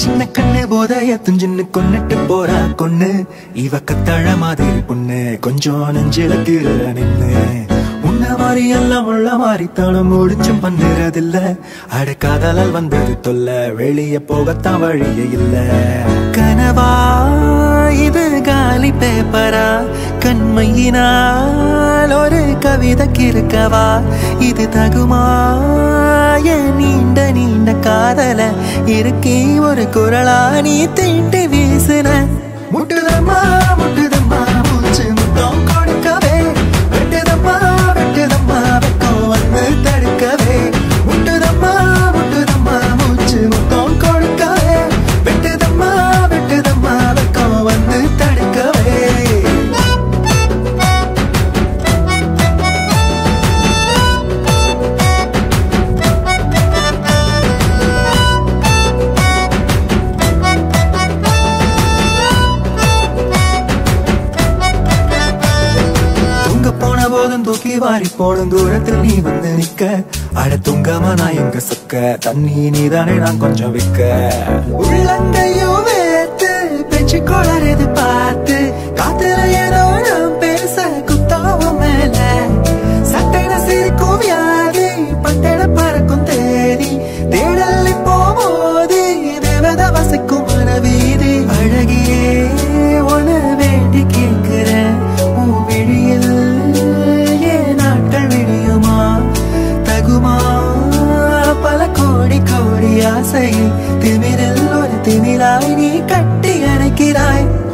சின்ன கண்ணு போதைய துஞ்சுன்னு கொன்னுட்டு போறா கொன்னு இவ கத்தழ மாதிரி பொண்ணு கொஞ்சம் நெஞ்சில கீழ நின்னு உன்ன மாதிரி எல்லாம் உள்ள மாதிரி தானும் முடிச்சும் பண்ணுறதில்ல அட காதலால் வந்தது தொல்ல வெளிய போகத்தான் வழியே இல்ல கனவா இது காலி பேப்பரா கண்மையினால் ஒரு கவிதை கிறுக்கவா இது தகுமா என் நீண்ட நீண்ட காதல இருக்கே ஒரு குரலா நீ தீட்டி வீசுன முட்டுதம்மா முட்டுதம்மா மூச்சு முத்தம் கொடுக்கவே வெட்டுதம்மா வெட்டுதம்மா வெக்கம் வந்து தடுக்கவே முட்டுதம்மா முட்டுதம்மா மூச்சு முத்தம் கொடுக்கவே வெட்டுதம்மா வெட்டுதம்மா வெக்கம் வந்து தடுக்கவே தூங்க போன போதும் தூக்கி வாரி போடும் தூரத்தில் நீ வந்து நிக்க அட தூங்காம நான் எங்க சொக்க தண்ணி நீதானே நான் கொஞ்சம் விக்க உள்ளங்கையும் வேத்து பேச்சு கொளறது பார்த்து காத்துல ஏதோ நான் பேச குத்தாவும் மேல சட்டைன சிரிக்கும் வியாதி பட்டண பறக்கும் தேடி தேடல் போமோதி தேவத வசிக்கும் மனவீதி அழகியே உன வேண்டி கேட்கிறேன் உன் விழியில் ஏன் நாட்கள் விடியுமா தகுமா பல கோடி கோடி ஆசை திமிரில் ஒரு திமிராய் நீ கட்டி அணைக்கிறாய்